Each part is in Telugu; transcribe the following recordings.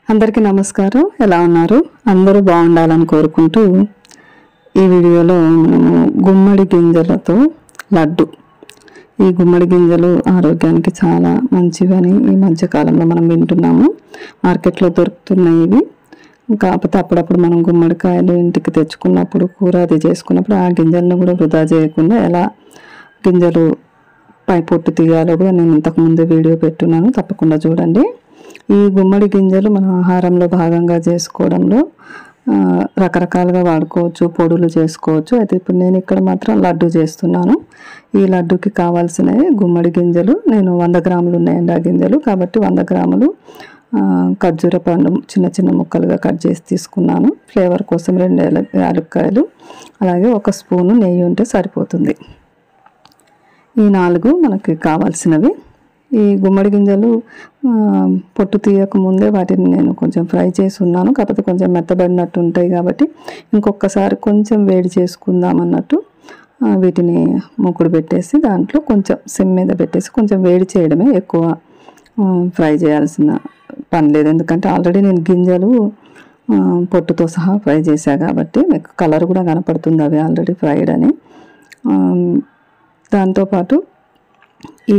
అందరికీ నమస్కారం ఎలా ఉన్నారు అందరూ బాగుండాలని కోరుకుంటూ ఈ వీడియోలో మనము గుమ్మడి గింజలతో లడ్డు ఈ గుమ్మడి గింజలు ఆరోగ్యానికి చాలా మంచివని ఈ మధ్యకాలంలో మనం వింటున్నాము మార్కెట్లో దొరుకుతున్నాయి ఇవి కాకపోతే అప్పుడప్పుడు మనం గుమ్మడికాయలు ఇంటికి తెచ్చుకున్నప్పుడు కూర అది చేసుకున్నప్పుడు ఆ గింజలను కూడా వృధా చేయకుండా ఎలా గింజలు పై పొట్టు తీయాలో కూడా నేను ఇంతకుముందే వీడియో పెట్టున్నాను తప్పకుండా చూడండి ఈ గుమ్మడి గింజలు మన ఆహారంలో భాగంగా చేసుకోవడంలో ఆ, రకరకాలుగా వాడుకోవచ్చు పొడులు చేసుకోవచ్చు అయితే ఇప్పుడు నేను ఇక్కడ మాత్రం లడ్డు చేస్తున్నాను ఈ లడ్డుకి కావాల్సినవి గుమ్మడి గింజలు నేను వంద గ్రాములు ఉన్నాయండి ఆ గింజలు కాబట్టి వంద గ్రాములు ఆ, ఖర్జూర పండు చిన్న చిన్న ముక్కలుగా కట్ చేసి తీసుకున్నాను ఫ్లేవర్ కోసం రెండు యాల- యాలక్కాయలు అలాగే ఒక స్పూను నెయ్యి ఉంటే సరిపోతుంది ఈ నాలుగు మనకి కావాల్సినవి ఈ గుమ్మడి గింజలు ఆ, పొట్టు తీయక ముందే వాటిని నేను కొంచెం ఫ్రై చేసి ఉన్నాను కాకపోతే కొంచెం మెత్తబడినట్టు ఉంటాయి కాబట్టి ఇంకొకసారి కొంచెం వేడి చేసుకుందాం అన్నట్టు ఆ, వీటిని మూకుడు పెట్టేసి దాంట్లో కొంచెం సిమ్ మీద పెట్టేసి కొంచెం వేడి చేయడమే ఎక్కువ ఆ, ఫ్రై చేయాల్సిన పని లేదు ఎందుకంటే ఆల్రెడీ నేను గింజలు ఆ, పొట్టుతో సహా ఫ్రై చేశా కాబట్టి మీకు కలర్ కూడా కనపడుతుంది అవి ఆల్రెడీ ఫ్రైడ్ అని ఆ, దాంతోపాటు ఈ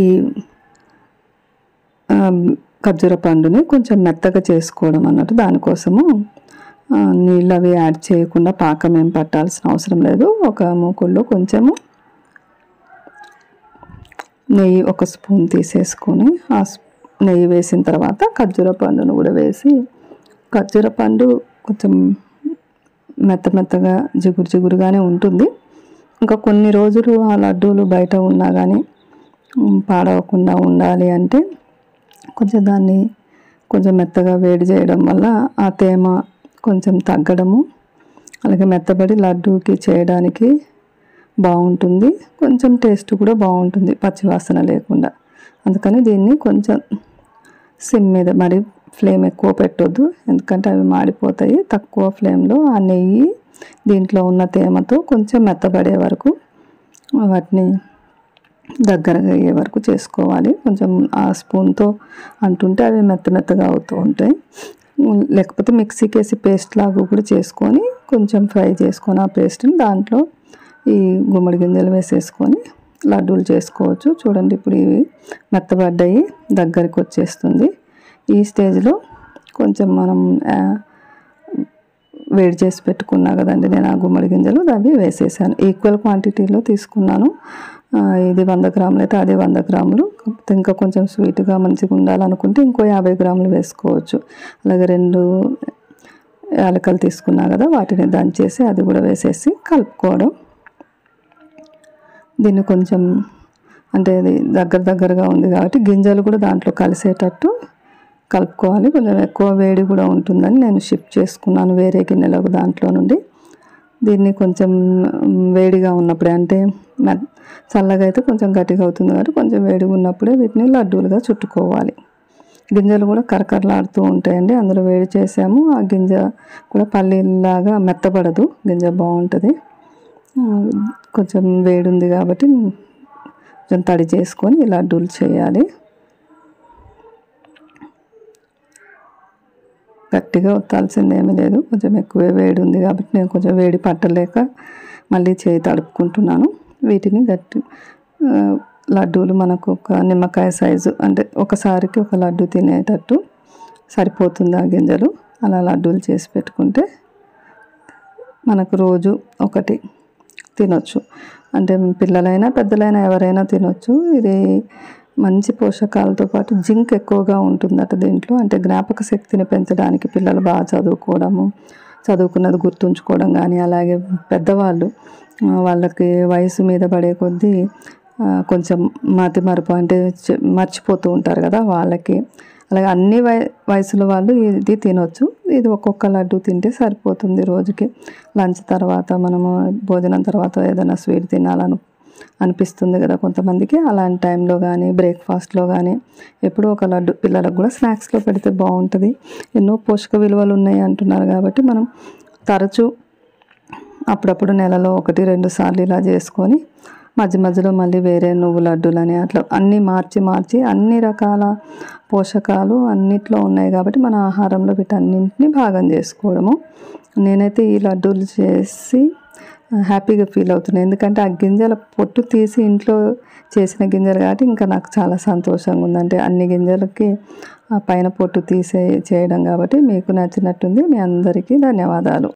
ఆ, ఖర్జూర పండుని కొంచెం మెత్తగా చేసుకోవడం అన్నట్టు దానికోసము ఆ, నీళ్ళు అవి యాడ్ చేయకుండా పాకం ఏం పట్టాల్సిన అవసరం లేదు ఒక మూకుల్లో కొంచెము నెయ్యి ఒక స్పూన్ తీసేసుకొని ఆ స్పూ- నెయ్యి వేసిన తర్వాత ఖర్జూర పండును కూడా వేసి ఖర్జూర పండు కొంచెం మెత్త మెత్తగా జిగురు జిగురుగానే ఉంటుంది ఇంకా కొన్ని రోజులు ఆ లడ్డూలు బయట ఉన్నా కానీ ఉమ్, పాడవకుండా ఉండాలి అంటే కొంచెం దాన్ని కొంచెం మెత్తగా వేడి చేయడం వల్ల ఆ తేమ కొంచెం తగ్గడము అలాగే మెత్తబడి లడ్డూకి చేయడానికి బాగుంటుంది కొంచెం టేస్ట్ కూడా బాగుంటుంది పచ్చివాసన లేకుండా అందుకని దీన్ని కొంచెం సిమ్ మీద మరి ఫ్లేమ్ ఎక్కువ పెట్టొద్దు ఎందుకంటే అవి మాడిపోతాయి తక్కువ ఫ్లేమ్లో ఆ నెయ్యి దీంట్లో ఉన్న తేమతో కొంచెం మెత్తబడే వరకు వాటిని దగ్గరగా అయ్యే వరకు చేసుకోవాలి కొంచెం ఆ స్పూన్తో అంటుంటే అవి మెత్త మెత్తగా అవుతూ ఉంటాయి ఉమ్, లేకపోతే మిక్సీకి వేసి పేస్ట్ లాగా కూడా చేసుకొని కొంచెం ఫ్రై చేసుకొని ఆ పేస్ట్ని దాంట్లో ఈ గుమ్మడి గింజలు వేసేసుకొని లడ్డూలు చేసుకోవచ్చు చూడండి ఇప్పుడు ఇవి మెత్తబడ్డాయి దగ్గరికి వచ్చేస్తుంది ఈ స్టేజ్లో కొంచెం మనం ఆ, వేడి చేసి పెట్టుకున్నా కదండి నేను ఆ గుమ్మడి గింజలు అవి వేసేసాను ఈక్వల్ క్వాంటిటీలో తీసుకున్నాను ఆ, ఇది వంద గ్రాములు అయితే అదే వంద గ్రాములు కాకపోతే ఇంకా కొంచెం స్వీట్గా మంచిగా ఉండాలనుకుంటే ఇంకో యాభై గ్రాములు వేసుకోవచ్చు అలాగే రెండు యాలకలు తీసుకున్నా కదా వాటిని దంచేసి అది కూడా వేసేసి కలుపుకోవడం దీన్ని కొంచెం అంటే ఇది దగ్గర దగ్గరగా ఉంది కాబట్టి గింజలు కూడా దాంట్లో కలిసేటట్టు కలుపుకోవాలి కొంచెం ఎక్కువ వేడి కూడా ఉంటుందని నేను షిఫ్ట్ చేసుకున్నాను వేరే గిన్నెలకు దాంట్లో నుండి దీన్ని కొంచెం మ్, వేడిగా ఉన్నప్పుడే అంటే మె- చల్లగా అయితే కొంచెం గట్టిగా అవుతుంది కాబట్టి కొంచెం వేడిగా ఉన్నప్పుడే వీటిని లడ్డూలుగా చుట్టుకోవాలి గింజలు కూడా కరకరలాడుతూ ఉంటాయండి అందులో వేడి చేసాము ఆ గింజ కూడా పల్లీలాగా మెత్తబడదు గింజ బాగుంటుంది ఆ, కొంచెం వేడి ఉంది కాబట్టి కొంచెం తడి చేసుకొని ఈ లడ్డూలు చేయాలి గట్టిగా ఒత్తాల్సింది ఏమీ లేదు కొంచెం ఎక్కువే వేడి ఉంది కాబట్టి నేను కొంచెం వేడి పట్టలేక మళ్ళీ చేయి తడుపుకుంటున్నాను వీటిని గట్టి ఆ, లడ్డూలు మనకు ఒక నిమ్మకాయ సైజు అంటే ఒకసారికి ఒక లడ్డు తినేటట్టు సరిపోతుంది ఆ గింజలు అలా లడ్డూలు చేసి పెట్టుకుంటే మనకు రోజు ఒకటి తినొచ్చు అంటే పిల్లలైనా పెద్దలైనా ఎవరైనా తినొచ్చు ఇది మంచి పోషకాలతో పాటు జింక్ ఎక్కువగా ఉంటుందట దీంట్లో అంటే జ్ఞాపక శక్తిని పెంచడానికి పిల్లలు బాగా చదువుకోవడము చదువుకున్నది గుర్తుంచుకోవడం కానీ అలాగే పెద్దవాళ్ళు ఆ, వాళ్ళకి వయసు మీద పడే కొద్దీ ఆ, కొంచెం మతి మరుపు అంటే చె- మర్చిపోతూ ఉంటారు కదా వాళ్ళకి అలాగే అన్ని వయ వయసుల వాళ్ళు ఇది తినొచ్చు ఇది ఒక్కొక్క లడ్డు తింటే సరిపోతుంది రోజుకి లంచ్ తర్వాత మనము భోజనం తర్వాత ఏదైనా స్వీట్ తినాలను అనిపిస్తుంది కదా కొంతమందికి అలాంటి టైంలో కానీ బ్రేక్ఫాస్ట్లో కానీ ఎప్పుడో ఒక లడ్డు పిల్లలకు కూడా స్నాక్స్లో పెడితే బాగుంటుంది ఎన్నో పోషక విలువలు ఉన్నాయి అంటున్నారు కాబట్టి మనం తరచూ అప్పుడప్పుడు నెలలో ఒకటి రెండు సార్లు ఇలా చేసుకొని మధ్య మధ్యలో మళ్ళీ వేరే నువ్వు లడ్డూలని అట్లా అన్నీ మార్చి మార్చి అన్ని రకాల పోషకాలు అన్నిట్లో ఉన్నాయి కాబట్టి మన ఆహారంలో వీటన్నింటినీ భాగం చేసుకోవడము నేనైతే ఈ లడ్డూలు చేసి హ్యాపీగా ఫీల్ అవుతున్నాను ఎందుకంటే ఆ గింజల పొట్టు తీసి ఇంట్లో చేసిన గింజలు కాబట్టి ఇంకా నాకు చాలా సంతోషంగా ఉంది అంటే అన్ని గింజలకి ఆ పైన పొట్టు తీసే చేయడం కాబట్టి మీకు నచ్చినట్టుంది మీ అందరికీ ధన్యవాదాలు